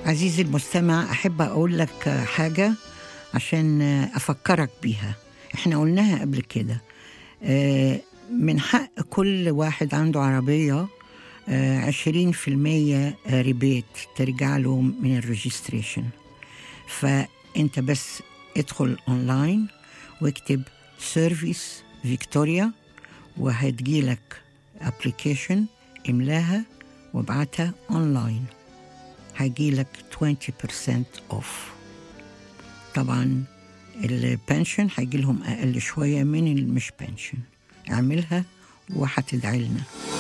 عزيزي المستمع أحب أقول لك حاجة عشان أفكرك بيها إحنا قلناها قبل كده آه، من حق كل واحد عنده عربية عشرين في المية ريبيت ترجع له من الريجستريشن فأنت بس ادخل أونلاين واكتب سيرفيس فيكتوريا وهتجيلك ابلكيشن املاها وابعتها اونلاين هيجيلك 20% اوف طبعا البنشن هيجي لهم اقل شويه من المش بنشن اعملها وهتدعي لنا